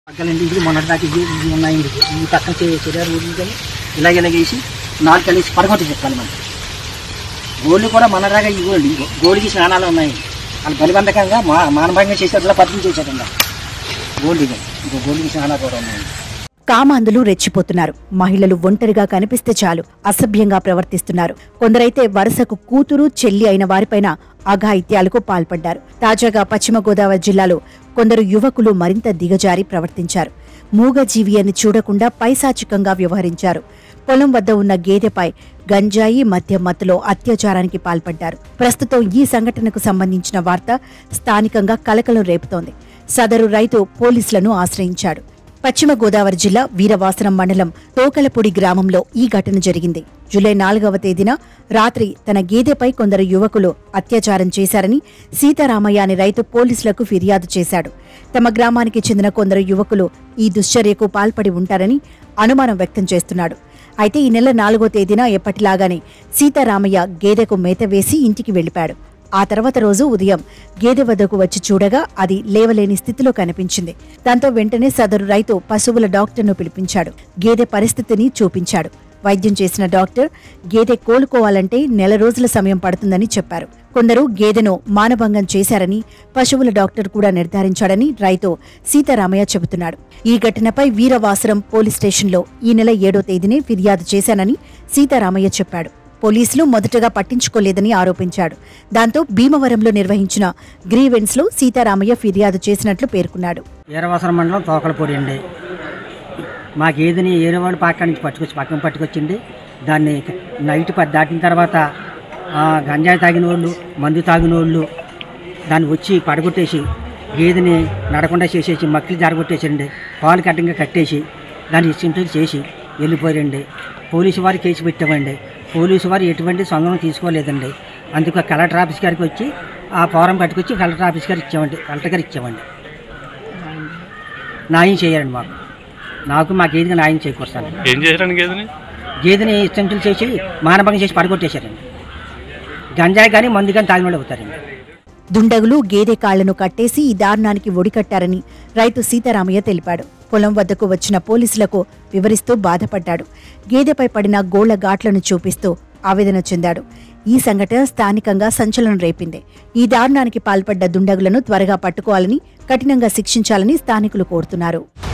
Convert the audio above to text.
పక్కలండి ఇది మొన్నటి దాకా ఇది ఇది ఉన్నాయండి ఈ పక్కన చెరారు ఊరి కానీ ఇలాగ ఇలాగేసి నాలుగు కలిసి పడగొట్టి చెప్పాలి మనం గోళ్ళు కూడా మనలాగా ఈ గోళ్ళు ఇగో గోళ్ళకి స్నానాలు ఉన్నాయండి వాళ్ళు బలిబంధకంగా మా మానభంగా చేసేట్లా పద్ధతి చేసేటండి గోల్డ్ ఇగో ఇంకో గోళ్ళకి స్నానాలు కూడా ఉన్నాయండి కామాంధులు రెచ్చిపోతున్నారు మహిళలు ఒంటరిగా కనిపిస్తే చాలు అసభ్యంగా ప్రవర్తిస్తున్నారు కొందరైతే వరుసకు కూతురు చెల్లి అయిన వారిపైన అఘాయిత్యాలకు పాల్పడ్డారు తాజాగా పశ్చిమ గోదావరి జిల్లాలో కొందరు యువకులు మరింత దిగజారి ప్రవర్తించారు మూగజీవి అని చూడకుండా పైశాచికంగా వ్యవహరించారు పొలం వద్ద ఉన్న గేదెపై గంజాయి మద్య మత్తులో అత్యాచారానికి పాల్పడ్డారు ప్రస్తుతం ఈ సంఘటనకు సంబంధించిన వార్త స్థానికంగా కలకలం రేపుతోంది సదరు రైతు పోలీసులను ఆశ్రయించాడు పశ్చిమ గోదావరి జిల్లా వీరవాసనం మండలం తోకలపూడి గ్రామంలో ఈ ఘటన జరిగింది జూలై నాలుగవ తేదీన రాత్రి తన గేదెపై కొందరు యువకులు అత్యాచారం చేశారని సీతారామయ్య అనే రైతు పోలీసులకు ఫిర్యాదు చేశాడు తమ గ్రామానికి చెందిన కొందరు యువకులు ఈ దుశ్చర్యకు పాల్పడి ఉంటారని అనుమానం వ్యక్తం చేస్తున్నాడు అయితే ఈ నెల నాలుగో తేదీన ఎప్పటిలాగానే సీతారామయ్య గేదెకు మేత వేసి ఇంటికి వెళ్లిపాడు ఆ తర్వాత రోజు ఉదయం గేదె వద్దకు వచ్చి చూడగా అది లేవలేని స్థితిలో కనిపించింది దాంతో వెంటనే సదరు రైతు పశువుల డాక్టర్ను పిలిపించాడు గేదె పరిస్థితిని చూపించాడు వైద్యం చేసిన డాక్టర్ గేదె కోలుకోవాలంటే నెల రోజుల సమయం పడుతుందని చెప్పారు కొందరు గేదెను మానభంగం చేశారని పశువుల డాక్టర్ కూడా నిర్ధారించాడని రైతు సీతారామయ్య చెబుతున్నాడు ఈ ఘటనపై వీరవాసరం పోలీస్ స్టేషన్లో ఈ నెల ఏడో తేదీనే ఫిర్యాదు చేశానని సీతారామయ్య చెప్పాడు పోలీసులు మొదటగా పట్టించుకోలేదని ఆరోపించాడు దాంతో భీమవరంలో నిర్వహించిన గ్రీవెన్స్ లో సీతారామయ్య ఫిర్యాదు చేసినట్లు పేర్కొన్నాడు వీరవాసరం మండలం తోకలపూడి అండి మా గేదెని ఏరే వాళ్ళు పక్క నుంచి పట్టుకొచ్చి పక్కన పట్టుకొచ్చింది దాన్ని నైట్ పది దాటిన తర్వాత ఆ, గంజాయి తాగిన వాళ్ళు మందు తాగిన వాళ్ళు దాన్ని వచ్చి పడగొట్టేసి గేదెని నడకుండా చేసేసి మక్కిలు జరగొట్టేసండి పాలు కట్టంగా కట్టేసి దాన్ని ఇచ్చింటూ చేసి వెళ్ళిపోయారండి పోలీసు వారు కేసు పెట్టామండి పోలీసు వారు ఎటువంటి సొంతం తీసుకోలేదండి అందుకు కలెక్టర్ ఆఫీస్ గారికి వచ్చి ఆ ఫారం పట్టుకొచ్చి కలెక్టర్ ఆఫీస్ గారు ఇచ్చామండి కలెక్టర్ గారు ఇచ్చామండి న్యాయం చేయాలండి మాకు నాకు మా గేదెకి న్యాయం చేకూరుస్తాను ఏం చేశారని గేదని గేదెని ఇష్టంతులు చేసి మానభంగం చేసి పడగొట్టేశారండి గంజాయి కానీ మందు కానీ తాగిన వాళ్ళు అవుతారండి దుండగులు గేదె కాళ్లను కట్టేసి ఈ దారుణానికి ఒడికట్టారని రైతు సీతారామయ్య తెలిపాడు పొలం వద్దకు వచ్చిన పోలీసులకు వివరిస్తూ బాధపడ్డాడు గేదెపై పడిన గోళ్ల ఘాట్లను చూపిస్తూ ఆవేదన చెందాడు ఈ సంఘటన స్థానికంగా సంచలనం రేపింది ఈ దారుణానికి పాల్పడ్డ దుండగులను త్వరగా పట్టుకోవాలని కఠినంగా శిక్షించాలని స్థానికులు కోరుతున్నారు